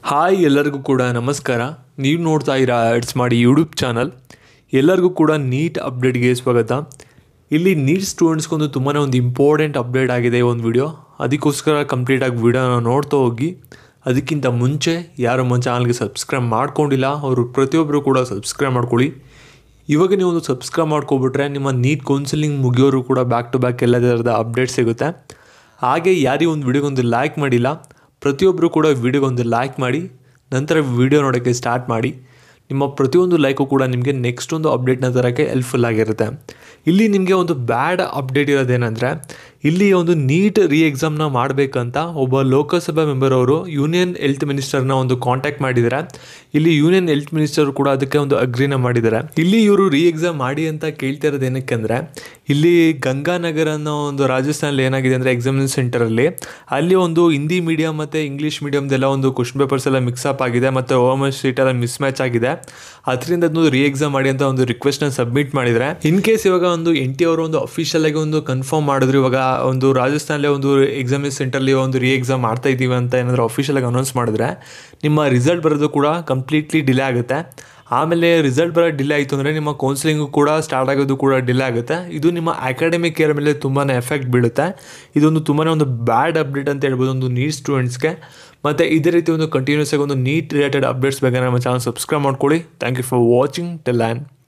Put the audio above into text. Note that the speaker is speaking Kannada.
ಹಾಯ್ ಎಲ್ಲರಿಗೂ ಕೂಡ ನಮಸ್ಕಾರ ನೀವು ನೋಡ್ತಾ ಇರೋ ಆಡ್ಸ್ ಮಾಡಿ ಯೂಟ್ಯೂಬ್ ಚಾನಲ್ ಎಲ್ಲರಿಗೂ ಕೂಡ ನೀಟ್ ಅಪ್ಡೇಟ್ಗೆ ಸ್ವಾಗತ ಇಲ್ಲಿ ನೀಟ್ ಸ್ಟೂಡೆಂಟ್ಸ್ಗೊಂದು ತುಂಬಾ ಒಂದು ಇಂಪಾರ್ಟೆಂಟ್ ಅಪ್ಡೇಟ್ ಆಗಿದೆ ಈ ಒಂದು ವಿಡಿಯೋ ಅದಕ್ಕೋಸ್ಕರ ಕಂಪ್ಲೀಟಾಗಿ ವಿಡಿಯೋನ ನೋಡ್ತಾ ಹೋಗಿ ಅದಕ್ಕಿಂತ ಮುಂಚೆ ಯಾರು ನಮ್ಮ ಚಾನಲ್ಗೆ ಸಬ್ಸ್ಕ್ರೈಬ್ ಮಾಡ್ಕೊಂಡಿಲ್ಲ ಅವರು ಪ್ರತಿಯೊಬ್ಬರು ಕೂಡ ಸಬ್ಸ್ಕ್ರೈಬ್ ಮಾಡ್ಕೊಳ್ಳಿ ಇವಾಗ ನೀವು ಒಂದು ಸಬ್ಸ್ಕ್ರೈಬ್ ಮಾಡ್ಕೊಬಿಟ್ರೆ ನಿಮ್ಮ ನೀಟ್ ಕೌನ್ಸಿಲಿಂಗ್ ಮುಗಿಯೋರು ಕೂಡ ಬ್ಯಾಕ್ ಟು ಬ್ಯಾಕ್ ಎಲ್ಲ ಥರದ ಅಪ್ಡೇಟ್ ಸಿಗುತ್ತೆ ಹಾಗೆ ಯಾರಿಗೆ ಒಂದು ವಿಡಿಯೋಗೊಂದು ಲೈಕ್ ಮಾಡಿಲ್ಲ ಪ್ರತಿಯೊಬ್ಬರು ಕೂಡ ವಿಡಿಯೋಗೊಂದು ಲೈಕ್ ಮಾಡಿ ನಂತರ ವಿಡಿಯೋ ನೋಡೋಕ್ಕೆ ಸ್ಟಾರ್ಟ್ ಮಾಡಿ ನಿಮ್ಮ ಪ್ರತಿಯೊಂದು ಲೈಕು ಕೂಡ ನಿಮಗೆ ನೆಕ್ಸ್ಟ್ ಒಂದು ಅಪ್ಡೇಟ್ನ ತರೋಕ್ಕೆ ಹೆಲ್ಪ್ಫುಲ್ ಆಗಿರುತ್ತೆ ಇಲ್ಲಿ ನಿಮಗೆ ಒಂದು ಬ್ಯಾಡ್ ಅಪ್ಡೇಟ್ ಇರೋದೇನೆಂದರೆ ಇಲ್ಲಿ ಒಂದು ನೀಟ್ ರೀ ಎಕ್ಸಾಮ್ನ ಮಾಡಬೇಕಂತ ಒಬ್ಬ ಲೋಕಸಭಾ ಮೆಂಬರ್ ಅವರು ಯೂನಿಯನ್ ಹೆಲ್ತ್ ಮಿನಿಸ್ಟರ್ನ ಒಂದು ಕಾಂಟ್ಯಾಕ್ಟ್ ಮಾಡಿದ್ದಾರೆ ಇಲ್ಲಿ ಯೂನಿಯನ್ ಹೆಲ್ತ್ ಮಿನಿಸ್ಟರ್ ಕೂಡ ಅದಕ್ಕೆ ಒಂದು ಅಗ್ರಿನ ಮಾಡಿದ್ದಾರೆ ಇಲ್ಲಿ ಇವರು ರೀ ಎಕ್ಸಾಮ್ ಮಾಡಿ ಅಂತ ಕೇಳ್ತಾ ಇರೋದು ಏನಕ್ಕೆ ಅಂದರೆ ಇಲ್ಲಿ ಗಂಗಾನಗರ್ ಅನ್ನೋ ಒಂದು ರಾಜಸ್ಥಾನಲ್ಲಿ ಏನಾಗಿದೆ ಅಂದರೆ ಎಕ್ಸಾಮಿನೇಷನ್ ಸೆಂಟರಲ್ಲಿ ಅಲ್ಲಿ ಒಂದು ಹಿಂದಿ ಮೀಡಿಯಂ ಮತ್ತು ಇಂಗ್ಲೀಷ್ ಮೀಡಿಯಮ್ದೆಲ್ಲ ಒಂದು ಕ್ವಶನ್ ಪೇಪರ್ಸ್ ಎಲ್ಲ ಮಿಕ್ಸಪ್ ಆಗಿದೆ ಮತ್ತು ಓಮ್ ಶೀಟ್ ಎಲ್ಲ ಮಿಸ್ ಮ್ಯಾಚ್ ಆಗಿದೆ ಅದರಿಂದ ಅದನ್ನು ರೀ ಎಕ್ಸಾಮ್ ಮಾಡಿ ಅಂತ ಒಂದು ರಿಕ್ವೆಸ್ಟ್ನ ಸಬ್ಮಿಟ್ ಮಾಡಿದರೆ ಇನ್ ಕೇಸ್ ಇವಾಗ ಒಂದು ಎನ್ ಟಿ ಅವರು ಒಂದು ಅಫಿಷಿಯಲ್ ಆಗಿ ಒಂದು ಕನ್ಫರ್ಮ್ ಮಾಡಿದ್ರು ಇವಾಗ ಒಂದು ರಾಜಸ್ಥಾನಲ್ಲೇ ಒಂದು ಎಕ್ಸಾಮಿನೇಷನ್ ಸೆಂಟರ್ಲಿ ಒಂದು ರೀ ಎಕ್ಸಾಮ್ ಮಾಡ್ತಾ ಇದ್ದೀವಿ ಅಂತ ಏನಾದರೂ ಅಫಿಷಿಯಲ್ ಆಗಿ ಅನೌನ್ಸ್ ಮಾಡಿದ್ರೆ ನಿಮ್ಮ ರಿಸಲ್ಟ್ ಬರೋದು ಕೂಡ ಕಂಪ್ಲೀಟ್ಲಿ ಡಿಲೇ ಆಗುತ್ತೆ ಆಮೇಲೆ ರಿಸಲ್ಟ್ ಬರೋ ಡಿಲೇ ಆಯಿತು ಅಂದರೆ ನಿಮ್ಮ ಕೌನ್ಸಿಲಿಂಗು ಕೂಡ ಸ್ಟಾರ್ಟ್ ಆಗೋದು ಕೂಡ ಡಿಲೇ ಆಗುತ್ತೆ ಇದು ನಿಮ್ಮ ಅಕಾಡೆಮಿಕ್ ಇಯರ್ ಮೇಲೆ ತುಂಬಾ ಎಫೆಕ್ಟ್ ಬೀಳುತ್ತೆ ಇದೊಂದು ತುಂಬಾ ಒಂದು ಬ್ಯಾಡ್ ಅಪ್ಡೇಟ್ ಅಂತ ಹೇಳ್ಬೋದು ಒಂದು ನೀಟ್ ಸ್ಟೂಡೆಂಟ್ಸ್ಗೆ ಮತ್ತು ಇದೇ ರೀತಿ ಒಂದು ಕಂಟಿನ್ಯೂಸ್ ಆಗಿ ಒಂದು ನೀಟ್ ರಿಲೇಟೆಡ್ ಅಪ್ಡೇಟ್ಸ್ ಬಗ್ಗೆ ನಮ್ಮ ಚಾನಲ್ ಸಬ್ಸ್ಕ್ರೈಬ್ ಮಾಡ್ಕೊಳ್ಳಿ thank you for watching till and